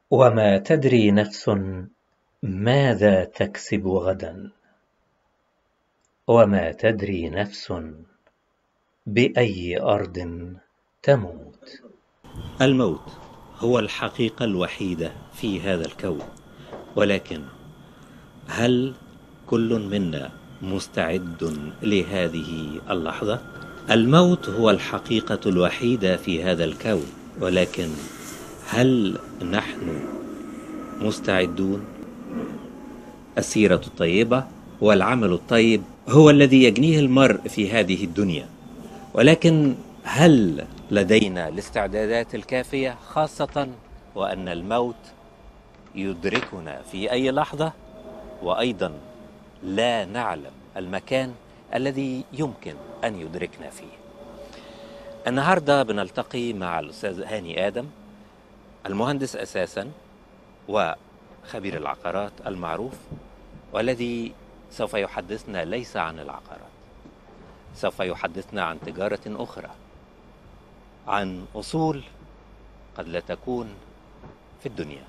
وما تدري نفس ماذا تكسب غدا وما تدري نفس بأي أرض تموت الموت هو الحقيقة الوحيدة في هذا الكون ولكن هل كل منا مستعد لهذه اللحظة؟ الموت هو الحقيقة الوحيدة في هذا الكون ولكن هل نحن مستعدون؟ السيرة الطيبة والعمل الطيب هو الذي يجنيه المرء في هذه الدنيا ولكن هل لدينا الاستعدادات الكافية خاصة وأن الموت يدركنا في أي لحظة وأيضا لا نعلم المكان الذي يمكن أن يدركنا فيه النهاردة بنلتقي مع الأستاذ هاني آدم المهندس أساسا وخبير العقارات المعروف والذي سوف يحدثنا ليس عن العقارات سوف يحدثنا عن تجارة أخرى عن أصول قد لا تكون في الدنيا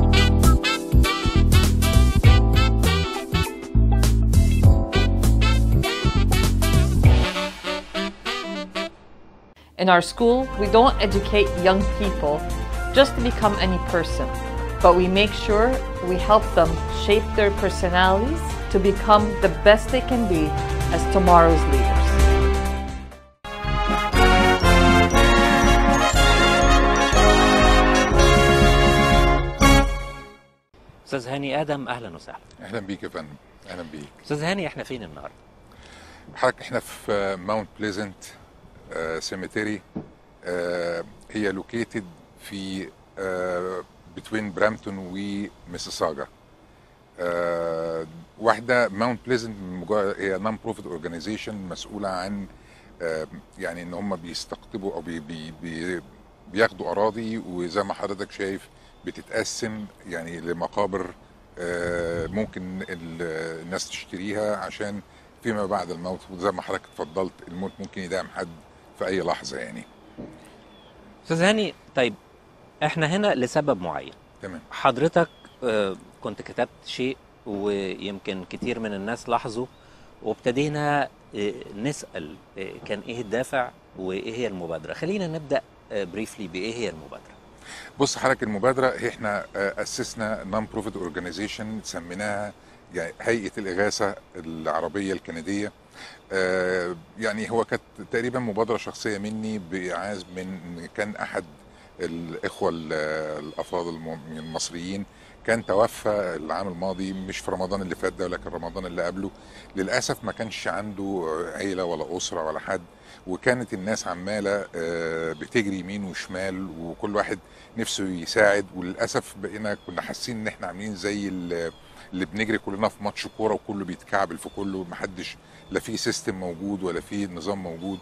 In our school, we don't educate young people just to become any person, but we make sure we help them shape their personalities to become the best they can be as tomorrow's leaders. أستاذ هاني آدم أهلا وسهلا اهلا بيك يا فندم اهلا بيك أستاذ هاني إحنا فين النهاردة؟ حضرتك احنا في ماونت بليزنت سيميتري هي لوكيتد في بتوين برامتون وميسيساجا آه، واحده ماونت بليزنت هي نون بروفيت اورجانيزيشن مسؤوله عن آه، يعني ان هم بيستقطبوا او بي بي بي بياخدوا اراضي وزي ما حضرتك شايف بتتقسم يعني لمقابر آه، ممكن ال- الناس تشتريها عشان فيما بعد الموت وزي ما حضرتك اتفضلت الموت ممكن يدعم حد في اي لحظه يعني أستاذ هاني طيب إحنا هنا لسبب معين تمام حضرتك آه، كنت كتبت شيء ويمكن كتير من الناس لاحظوا وابتدينا آه، نسأل آه، كان إيه الدافع وإيه هي المبادرة خلينا نبدأ بريفلي بإيه هي المبادرة بص حضرتك المبادره هي احنا آه، اسسنا نون بروفيت اورجانيزيشن سميناها يعني هيئه الاغاثه العربيه الكنديه آه، يعني هو كانت تقريبا مبادره شخصيه مني باعاز من كان احد الاخوه ال- الافاضل الم- المصريين كان توفى العام الماضي مش في رمضان اللي فات ده ولكن رمضان اللي قبله للاسف ما كانش عنده عيله ولا اسره ولا حد وكانت الناس عماله آه، بتجري يمين وشمال وكل واحد نفسه يساعد وللاسف بقينا كنا حاسين ان احنا عاملين زي ال- اللي بنجري كلنا في ماتش كوره وكله بيتكعبل في كله محدش لا في سيستم موجود ولا في نظام موجود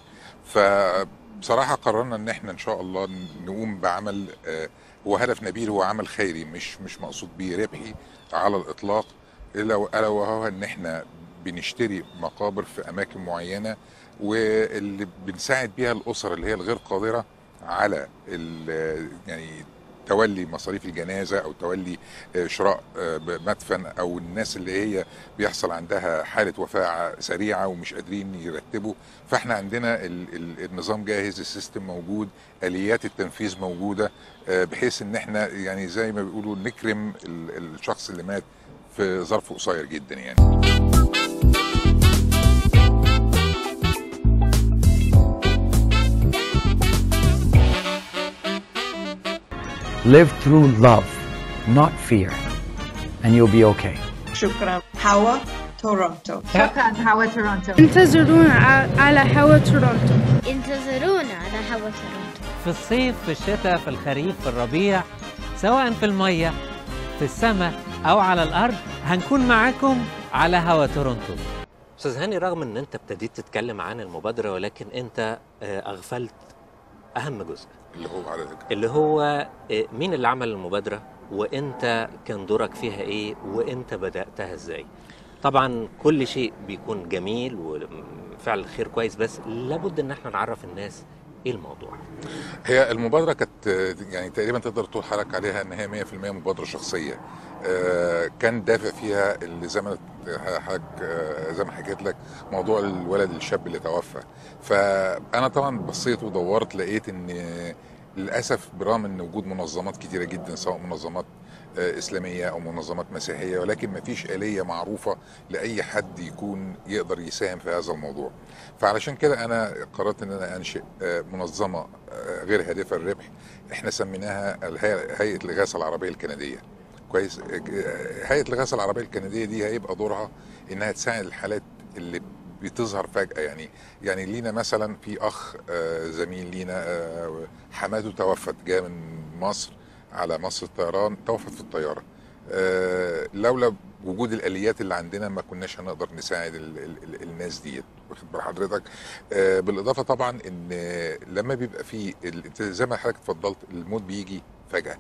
فبصراحه قررنا ان احنا ان شاء الله نقوم بعمل آه، هو هدف نبيل هو عمل خيري مش مش مقصود بيه ربحي على الاطلاق الا الا وهو ان احنا بنشتري مقابر في اماكن معينه واللي بنساعد بيها الاسر اللي هي الغير قادره على ال- يعني تولي مصاريف الجنازه او تولي آه، شراء آه، مدفن او الناس اللي هي بيحصل عندها حاله وفاه سريعه ومش قادرين يرتبوا فاحنا عندنا ال- ال- النظام جاهز السيستم موجود اليات التنفيذ موجوده آه، بحيث ان احنا يعني زي ما بيقولوا نكرم ال- الشخص اللي مات في ظرف قصير جدا يعني Live through love, not fear, and you'll be okay. شكرا هوا تورونتو شكرا هوا تورونتو انتظرونا ع- على هوا تورونتو انتظرونا على هوا تورونتو في الصيف في الشتاء في الخريف في الربيع سواء في المية في السماء أو على الأرض هنكون معاكم على هوا تورونتو أستاذ هاني رغم إن أنت ابتديت تتكلم عن المبادرة ولكن أنت آه، أغفلت أهم جزء اللي هو على ذكر اللي هو آه، مين اللي عمل المبادرة وانت كان دورك فيها ايه وانت بدأتها ازاي طبعا كل شيء بيكون جميل وفعل الخير كويس بس لابد ان احنا نعرف الناس ايه الموضوع هي المبادره كانت آه، يعني تقريبا تقدر تقول حضرتك عليها ان هي 100% مبادره شخصيه آه، كان دافع فيها اللي زي ما حضرتك آه، زي ما حكيت لك موضوع الولد الشاب اللي توفى فانا طبعا بصيت ودورت لقيت ان للاسف برغم ان وجود منظمات كتيره جدا سواء منظمات آه، اسلاميه او منظمات مسيحيه ولكن ما فيش اليه معروفه لاي حد يكون يقدر يساهم في هذا الموضوع فعلشان كده انا قررت ان انا انشئ آه، منظمه آه، غير هادفه الربح احنا سميناها الهيئه هيئه الاغاثه العربيه الكنديه كويس آه، هيئه الاغاثه العربيه الكنديه دي هيبقى دورها انها تساعد الحالات اللي بتظهر فجأة يعني يعني لينا مثلا في أخ آه، زميل لينا آه، حماته توفت جاء من مصر على مصر الطيران توفت في الطيارة آه، لولا وجود الآليات اللي عندنا ما كناش هنقدر نساعد ال ال ال الناس ديت واخد بال حضرتك آه، بالإضافة طبعا إن لما بيبقى في ال- زي ما حضرتك اتفضلت الموت بيجي فجأة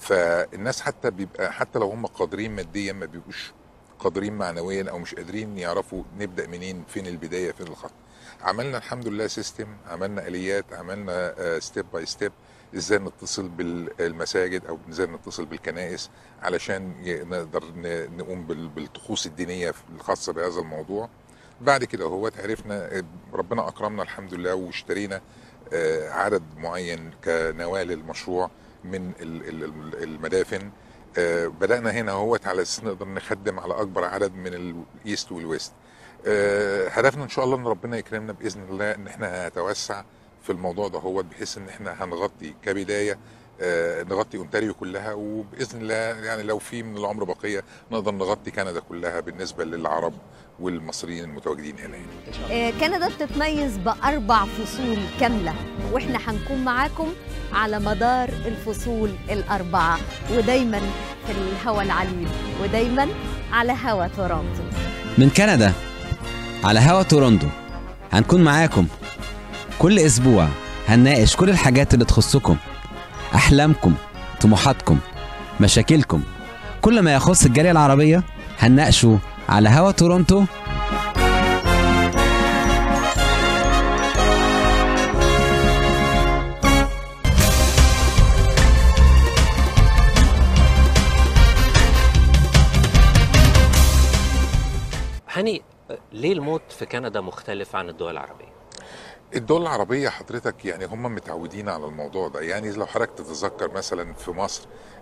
فالناس حتى بيبقى حتى لو هم قادرين ماديا ما بيبقوش قادرين معنويا او مش قادرين يعرفوا نبدا منين فين البدايه فين الخط عملنا الحمد لله سيستم عملنا اليات عملنا ستيب باي ستيب ازاي نتصل بالمساجد او ازاي نتصل بالكنائس علشان ي- نقدر ن- نقوم بال- بالطقوس الدينيه الخاصه بهذا الموضوع بعد كده هو عرفنا آه، ربنا اكرمنا الحمد لله واشترينا آه، عدد معين كنواه للمشروع من ال- ال- ال- المدافن آه، بدأنا هنا اهوت على اساس نقدر نخدم على اكبر عدد من الايست والويست آه، هدفنا ان شاء الله ان ربنا يكرمنا باذن الله ان احنا هنتوسع في الموضوع ده هو بحيث ان احنا هنغطي كبدايه آه، نغطي اونتاريو كلها وباذن الله يعني لو في من العمر بقيه نقدر نغطي كندا كلها بالنسبه للعرب والمصريين المتواجدين هنا يعني. آه، كندا بتتميز بأربع فصول كاملة وإحنا هنكون معاكم على مدار الفصول الأربعة ودايما في الهوا العليل ودايما على هوا تورونتو من كندا على هوا تورونتو هنكون معاكم كل اسبوع هنناقش كل الحاجات اللي تخصكم احلامكم طموحاتكم مشاكلكم كل ما يخص الجاليه العربيه هنناقشه على هوا تورونتو هاني ليه الموت في كندا مختلف عن الدول العربيه الدول العربية حضرتك يعني هم متعودين على الموضوع ده يعني لو حضرتك تتذكر مثلا في مصر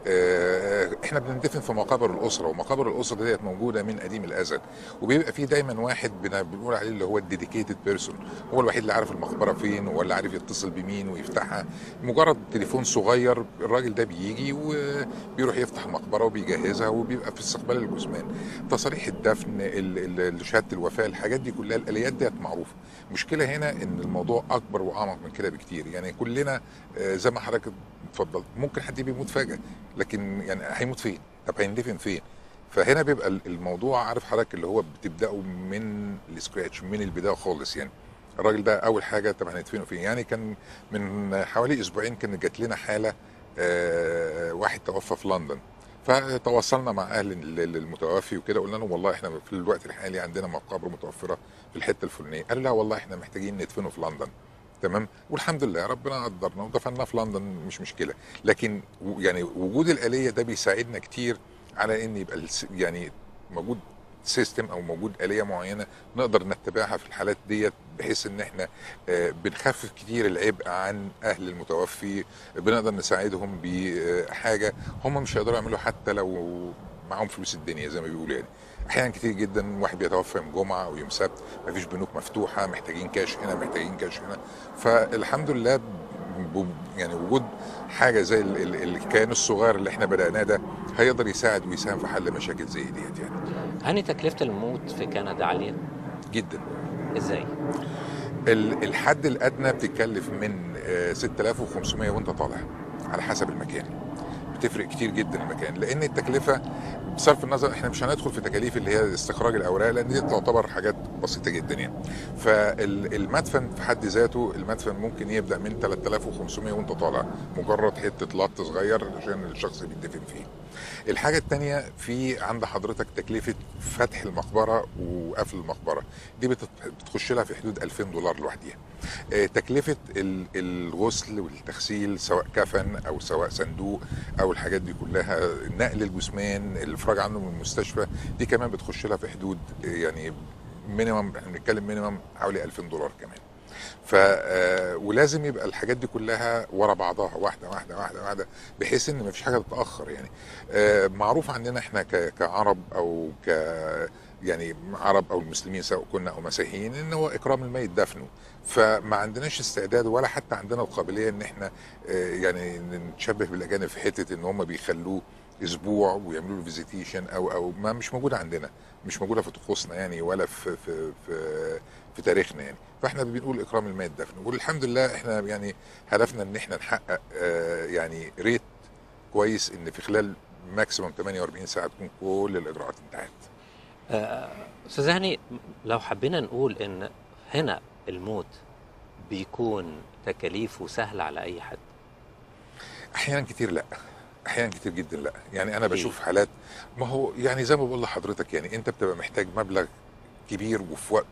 آه، احنا بندفن في مقابر الأسرة ومقابر الأسرة ديت موجودة من قديم الأزل وبيبقى في دايما واحد بن- بنقول عليه اللي هو الديديكيتد بيرسون هو الوحيد اللي عارف المقبرة فين ولا عارف يتصل بمين ويفتحها مجرد تليفون صغير الراجل ده بيجي وبيروح يفتح المقبرة وبيجهزها وبيبقى في استقبال الجثمان تصاريح الدفن ال- ال- شهادة الوفاة الحاجات دي كلها الآليات ديت معروفة المشكلة هنا ان الموضوع اكبر واعمق من كده بكتير يعني كلنا آه، زي ما حضرتك اتفضلت ممكن حد بيموت فجأة لكن يعني هيموت فين طب هيندفن فين فهنا بيبقى ال- الموضوع عارف حضرتك اللي هو بتبداه من السكراتش من البدايه خالص يعني الراجل ده اول حاجه طب هندفنه فين يعني كان من حوالي اسبوعين كان جات لنا حاله آه، واحد توفى في لندن فتواصلنا مع اهل ال- ال- المتوفي وكده قلنا لهم والله احنا في الوقت الحالي عندنا مقابر متوفره في الحته الفلانيه قالوا لا والله احنا محتاجين ندفنه في لندن تمام والحمد لله ربنا قدرنا ودفنا في لندن مش مشكله لكن و- يعني وجود الاليه ده بيساعدنا كتير على ان يبقى الس- يعني موجود سيستم او موجود اليه معينه نقدر نتبعها في الحالات ديت بحيث ان احنا آه، بنخفف كتير العبء عن اهل المتوفي بنقدر نساعدهم بحاجه هم مش هيقدروا يعملوا حتى لو معاهم فلوس الدنيا زي ما بيقولوا يعني احيانا كتير جدا واحد بيتوفى يوم جمعه او يوم سبت مفيش بنوك مفتوحه محتاجين كاش هنا محتاجين كاش هنا فالحمد لله ب- يعني وجود حاجه زي ال- ال- الكيان الصغير اللي احنا بدأناه ده هيقدر يساعد ويساهم في حل مشاكل زي ديت يعني هاني تكلفه الموت في كندا عاليه جدا ازاي ال- الحد الادنى بتتكلف من آه، 6500 وانت طالع على حسب المكان بتفرق كتير جدا المكان لان التكلفه بصرف النظر احنا مش هندخل في تكاليف اللي هي استخراج الاوراق لان دي تعتبر حاجات بسيطه جدا يعني فالمدفن في حد ذاته المدفن ممكن يبدا من 3500 وانت طالع مجرد حته لط صغير عشان الشخص بيدفن فيه الحاجه الثانيه في عند حضرتك تكلفه فتح المقبره وقفل المقبره دي بتت- بتخش لها في حدود 2000 دولار لوحديها آه، تكلفه ال- الغسل والتغسيل سواء كفن او سواء صندوق او الحاجات دي كلها نقل الجثمان الافراج عنه من المستشفى دي كمان بتخش لها في حدود آه، يعني مينيمم احنا بنتكلم مينيمم حوالي 2000 دولار كمان ف آه، ولازم يبقى الحاجات دي كلها ورا بعضها واحده واحده واحده واحده بحيث ان مفيش حاجه تتاخر يعني آه، معروف عندنا احنا ك- كعرب او ك يعني عرب او المسلمين سواء كنا او مسيحيين ان هو اكرام الميت دفنه فما عندناش استعداد ولا حتى عندنا القابليه ان احنا آه، يعني نتشبه بالاجانب في حته ان هم بيخلوه اسبوع ويعملوا له فيزيتيشن او او ما مش موجوده عندنا مش موجوده في طقوسنا يعني ولا في في في, في تاريخنا يعني فاحنا بنقول اكرام الميت دفن والحمد لله احنا يعني هدفنا ان احنا نحقق آه، يعني ريت كويس ان في خلال ماكسيموم 48 ساعه تكون كل الاجراءات انتهت آه، استاذ هاني لو حبينا نقول ان هنا الموت بيكون تكاليفه سهله على اي حد احيانا كتير لا احيانا كتير جدا لا يعني انا ليه؟ بشوف حالات ما هو يعني زي ما بقول لحضرتك يعني انت بتبقى محتاج مبلغ كبير وفي وقت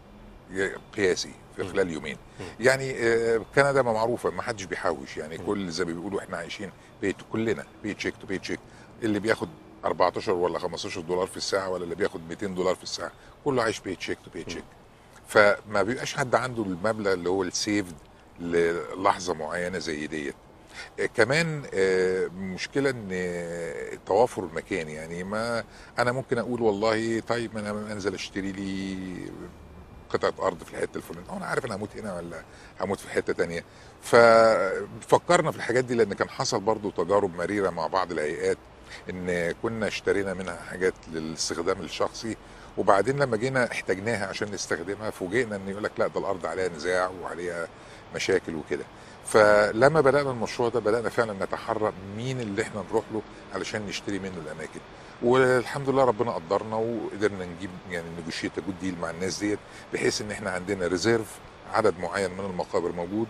قياسي في خلال يومين يعني آه، كندا ما معروفه ما حدش بيحوش يعني كل زي ما بيقولوا احنا عايشين بيت كلنا بي تشيك تو بي تشيك اللي بياخد 14 ولا 15 دولار في الساعه ولا اللي بياخد 200 دولار في الساعه كله عايش بي تشيك تو بي تشيك فما بيبقاش حد عنده المبلغ اللي هو السيفد للحظه معينه زي ديت آه، كمان آه، مشكله ان آه، توافر المكان يعني ما انا ممكن اقول والله طيب ما انا انزل اشتري لي قطعه ارض في الحته الفلانيه أو انا عارف انا هموت هنا ولا هموت في حته تانية ففكرنا في الحاجات دي لان كان حصل برضو تجارب مريره مع بعض الهيئات ان كنا اشترينا منها حاجات للاستخدام الشخصي وبعدين لما جينا احتاجناها عشان نستخدمها فوجئنا ان يقول لك لا ده الارض عليها نزاع وعليها مشاكل وكده فلما بدانا المشروع ده بدانا فعلا نتحرى مين اللي احنا نروح له علشان نشتري منه الاماكن والحمد لله ربنا قدرنا وقدرنا نجيب يعني نجوشيت جود ديل مع الناس ديت بحيث ان احنا عندنا ريزيرف عدد معين من المقابر موجود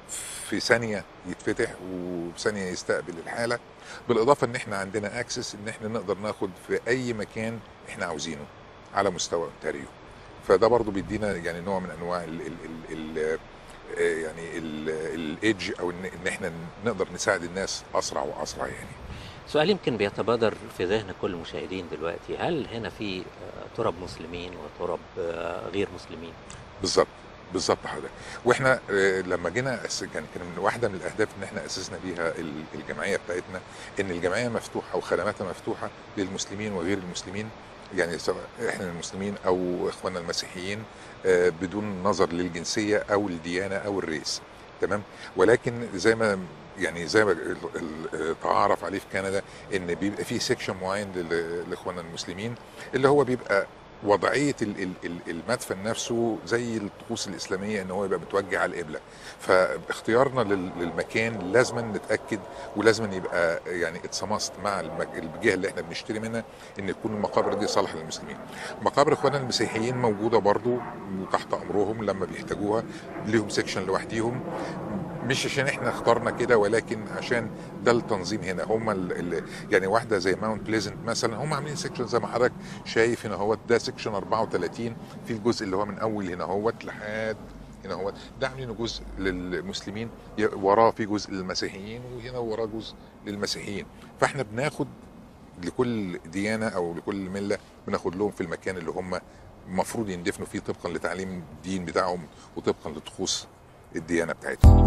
في ثانيه يتفتح وثانيه يستقبل الحاله بالاضافه ان احنا عندنا اكسس ان احنا نقدر ناخد في اي مكان احنا عاوزينه على مستوى اونتاريو فده برضو بيدينا يعني نوع من انواع ال ال ال ال يعني الايدج او ان إن احنا نقدر نساعد الناس اسرع واسرع يعني سؤال يمكن بيتبادر في ذهن كل المشاهدين دلوقتي هل هنا في آه، تراب مسلمين وتراب آه، غير مسلمين بالظبط بالظبط حضرتك واحنا آه، لما جينا أس- كان كان من واحده من الاهداف ان احنا اسسنا بيها ال- الجمعيه بتاعتنا ان الجمعيه مفتوحه وخدماتها مفتوحه للمسلمين وغير المسلمين يعني سواء احنا المسلمين او اخواننا المسيحيين آه، بدون نظر للجنسيه او الديانه او الريس تمام ولكن زي ما يعني زي ما ال- ال- تعارف عليه في كندا ان بيبقى في سيكشن معين لل- لاخواننا المسلمين اللي هو بيبقى وضعيه ال- ال- ال- المدفن نفسه زي الطقوس الاسلاميه ان هو يبقى متوجه على القبله فاختيارنا لل- للمكان لازم نتاكد ولازم يبقى يعني اتسمست مع المج- الجهه اللي احنا بنشتري منها ان تكون المقابر دي صالحه للمسلمين مقابر اخواننا المسيحيين موجوده برضو وتحت امرهم لما بيحتاجوها ليهم سيكشن لوحديهم مش عشان احنا اخترنا كده ولكن عشان ده التنظيم هنا هم ال ال يعني واحده زي ماونت بليزنت مثلا هم عاملين سيكشن زي ما حضرتك شايف هنا هو ده سيكشن 34 في الجزء اللي هو من اول هنا هو لحد هنا هو ده عاملينه جزء للمسلمين ي- وراه في جزء للمسيحيين وهنا وراه جزء للمسيحيين فاحنا بناخد لكل ديانه او لكل مله بناخد لهم في المكان اللي هم المفروض يندفنوا فيه طبقا لتعليم الدين بتاعهم وطبقا لطقوس الديانه بتاعتهم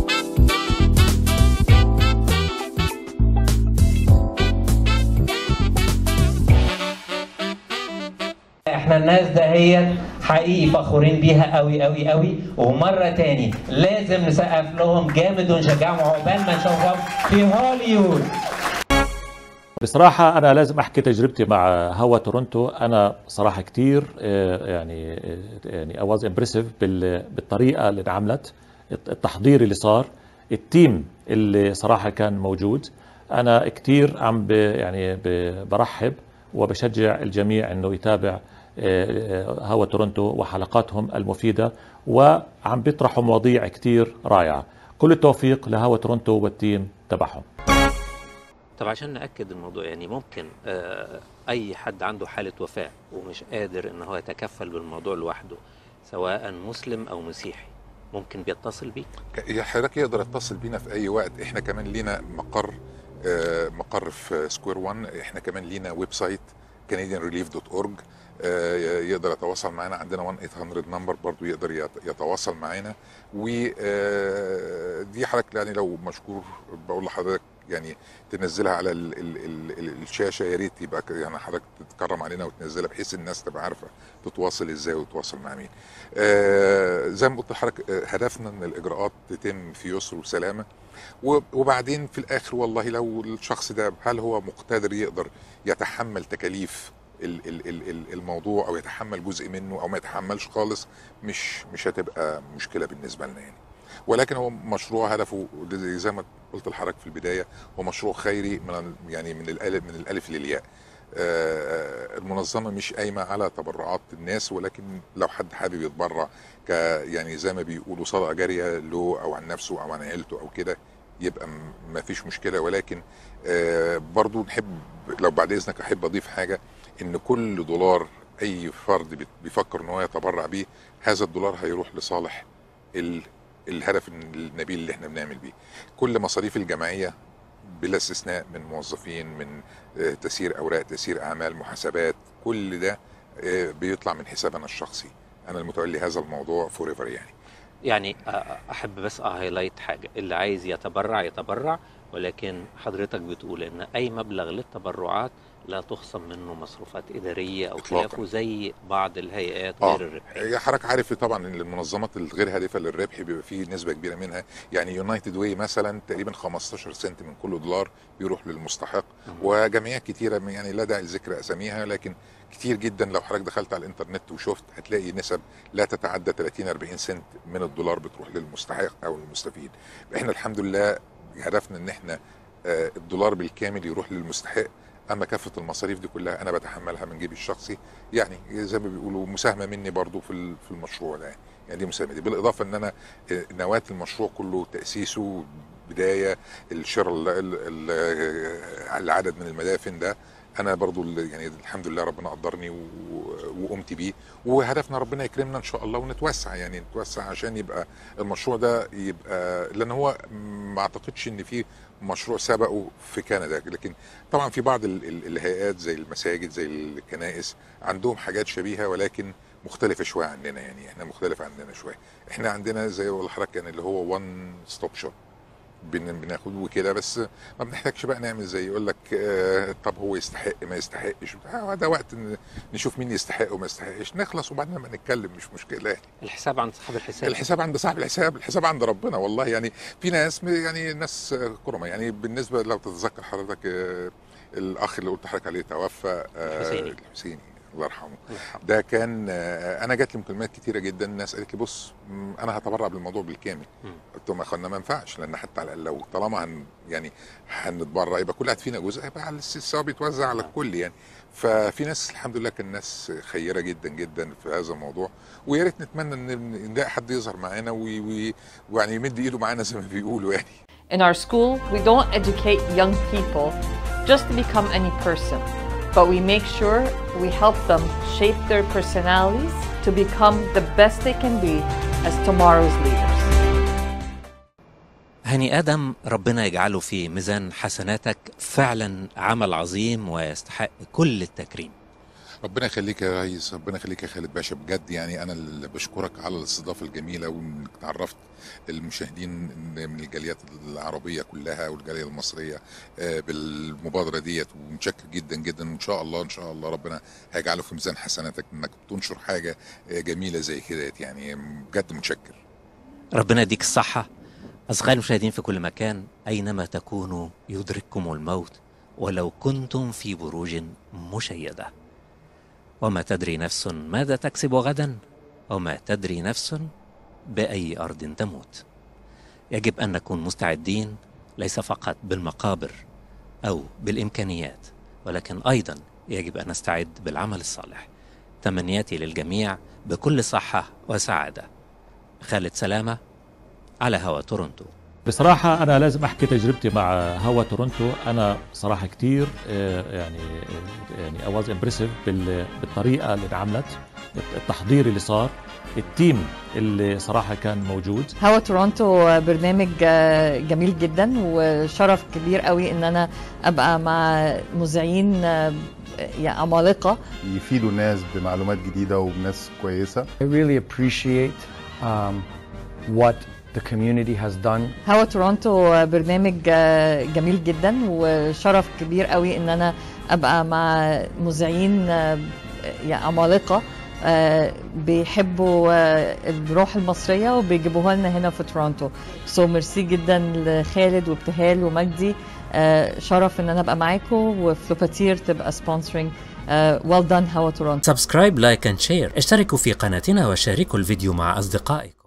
احنا الناس دهيت حقيقي فخورين بيها قوي قوي قوي ومره تاني لازم نسقف لهم جامد ونشجعهم عقبال ما نشوفهم في هوليوود بصراحة أنا لازم أحكي تجربتي مع هوا تورونتو أنا صراحة كتير آه، يعني آه، يعني I was impressive بال- بالطريقة اللي انعملت التحضير اللي صار التيم اللي صراحة كان موجود أنا كتير عم ب يعني ب- برحب وبشجع الجميع أنه يتابع آه، آه، هوا تورونتو وحلقاتهم المفيدة وعم بيطرحوا مواضيع كتير رائعة كل التوفيق لهوا تورونتو والتيم تبعهم طب عشان ناكد الموضوع يعني ممكن آه، اي حد عنده حاله وفاه ومش قادر ان هو يتكفل بالموضوع لوحده سواء مسلم او مسيحي ممكن بيتصل بيك يا حضرتك يقدر يتصل بينا في اي وقت احنا كمان لينا مقر آه، مقر في سكوير 1 احنا كمان لينا ويب سايت canadianrelief.org آه، يقدر يتواصل معنا عندنا 1 800 نمبر برضو يقدر يت- يتواصل معنا ودي حضرتك يعني لو مشكور بقول لحضرتك يعني تنزلها على ال ال ال ال الشاشه يا ريت يبقى ك- يعني حضرتك تتكرم علينا وتنزلها بحيث الناس تبقى عارفه تتواصل ازاي وتتواصل مع مين. آه زي ما قلت لحضرتك آه، هدفنا ان الاجراءات تتم في يسر وسلامه و- وبعدين في الاخر والله لو الشخص ده هل هو مقتدر يقدر يتحمل تكاليف ال- ال- ال- ال- الموضوع او يتحمل جزء منه او ما يتحملش خالص مش مش هتبقى مشكله بالنسبه لنا يعني ولكن هو مشروع هدفه زي ما قلت لحضرتك في البدايه هو مشروع خيري من ال- يعني من الالف من الالف للياء آه، المنظمه مش قايمه على تبرعات الناس ولكن لو حد حابب يتبرع ك يعني زي ما بيقولوا صدقه جاريه له او عن نفسه او عن عيلته او كده يبقى م- ما فيش مشكله ولكن آه، برضو نحب لو بعد اذنك احب اضيف حاجه ان كل دولار اي فرد بيت- بيفكر ان هو يتبرع بيه هذا الدولار هيروح لصالح ال- الهدف النبيل اللي احنا بنعمل بيه كل مصاريف الجمعيه بلا استثناء من موظفين من آه، تسيير اوراق تسيير اعمال محاسبات كل ده آه، بيطلع من حسابنا الشخصي انا المتولي هذا الموضوع فور ايفر يعني يعني أ- أ- احب بس اهايلايت حاجه اللي عايز يتبرع يتبرع ولكن حضرتك بتقول ان اي مبلغ للتبرعات لا تخصم منه مصروفات اداريه او إطلاقاً. خلافه زي بعض الهيئات اه غير الربحيه يا حضرتك عارف طبعا ان المنظمات الغير هادفه للربح بيبقى فيه نسبه كبيره منها يعني يونايتد واي مثلا تقريبا 15 سنت من كل دولار بيروح للمستحق وجمعيات كتيره يعني لا داعي لذكر اساميها لكن كتير جدا لو حضرتك دخلت على الانترنت وشفت هتلاقي نسب لا تتعدى 30 40 سنت من الدولار بتروح للمستحق او المستفيد احنا الحمد لله هدفنا ان احنا آه، الدولار بالكامل يروح للمستحق اما كافه المصاريف دي كلها انا بتحملها من جيبي الشخصي يعني زي ما بيقولوا مساهمه مني برضو في ال- في المشروع ده يعني, يعني دي مساهمه دي بالاضافه ان انا آه، نواه المشروع كله تاسيسه بدايه الشراء ال- ال- ال- العدد من المدافن ده انا برضو ال- يعني الحمد لله ربنا قدرني و- وقمت بيه وهدفنا ربنا يكرمنا ان شاء الله ونتوسع يعني نتوسع عشان يبقى المشروع ده يبقى لان هو ما اعتقدش ان في مشروع سبقه في كندا لكن طبعا في بعض ال- ال- الهيئات زي المساجد زي الكنائس عندهم حاجات شبيهه ولكن مختلفه شويه عننا يعني احنا مختلف عننا شويه احنا عندنا زي ما حضرتك يعني اللي هو وان ستوب شوب بن- بناخد وكده بس ما بنحتاجش بقى نعمل زي يقول لك آه طب هو يستحق ما يستحقش بتاع ده وقت ن- نشوف مين يستحق وما يستحقش نخلص وبعدين ما نتكلم مش مشكله يعني الحساب عند صاحب الحساب الحساب عند صاحب الحساب الحساب عند ربنا والله يعني في ناس يعني ناس كرمة يعني بالنسبه لو تتذكر حضرتك آه، الاخ اللي قلت حضرتك عليه توفى آه، الحسيني. الحسيني الله يرحمه ده كان آه، انا جات لي مكالمات كتيره جدا الناس قالت لي بص م، انا هتبرع بالموضوع بالكامل قلت لهم يا اخوانا ما ينفعش لان حتى على الأقل لو طالما هن يعني هنتبرع يبقى كل واحد فينا جزء يبقى على الثواب يتوزع على الكل يعني ففي ناس الحمد لله كان ناس خيره جدا جدا في هذا الموضوع ويا ريت نتمنى ان نلاقي حد يظهر معانا وي- وي- ويعني يمد ايده معانا زي ما بيقولوا يعني In our school, we don't educate young people just to become any person, but we make sure we help them shape their personalities to become the best they can be as tomorrow's leaders. هاني ادم ربنا يجعله في ميزان حسناتك فعلا عمل عظيم ويستحق كل التكريم ربنا يخليك يا ريس ربنا يخليك يا خالد باشا بجد يعني انا اللي بشكرك على الاستضافه الجميله وانك تعرفت المشاهدين من الجاليات العربيه كلها والجاليه المصريه آه، بالمبادره ديت ومتشكر جدا جدا وان شاء الله ان شاء الله ربنا هيجعله في ميزان حسناتك انك تنشر حاجه آه، جميله زي كده يعني بجد متشكر ربنا يديك الصحة أصدقائي المشاهدين في كل مكان أينما تكونوا يدرككم الموت ولو كنتم في بروج مشيدة وما تدري نفس ماذا تكسب غدا وما تدري نفس بأي أرض تموت يجب أن نكون مستعدين ليس فقط بالمقابر أو بالإمكانيات ولكن أيضا يجب أن نستعد بالعمل الصالح تمنياتي للجميع بكل صحة وسعادة خالد سلامة على هوا تورونتو بصراحة أنا لازم أحكي تجربتي مع هوا تورونتو أنا صراحة كتير آه، يعني يعني I was impressive بال- بالطريقة اللي انعملت التحضير اللي صار التيم اللي صراحة كان موجود هوا تورونتو برنامج آه، جميل جدا وشرف كبير قوي ان انا ابقى مع مذيعين آه، يعني عمالقه يفيدوا الناس بمعلومات جديدة وبناس كويسة I really appreciate um, what the community has done. هوا تورونتو برنامج آه، جميل جدا وشرف كبير قوي ان انا ابقى مع مذيعين آه، يعني عمالقه آه، بيحبوا آه، الروح المصريه وبيجيبوها لنا هنا في تورونتو سو ميرسي جدا لخالد وابتهال ومجدي آه، شرف ان انا ابقى معاكم وفلوباتير تبقى سبونسرنج ويل دان هوا تورونتو سبسكرايب لايك اند شير اشتركوا في قناتنا وشاركوا الفيديو مع أصدقائكم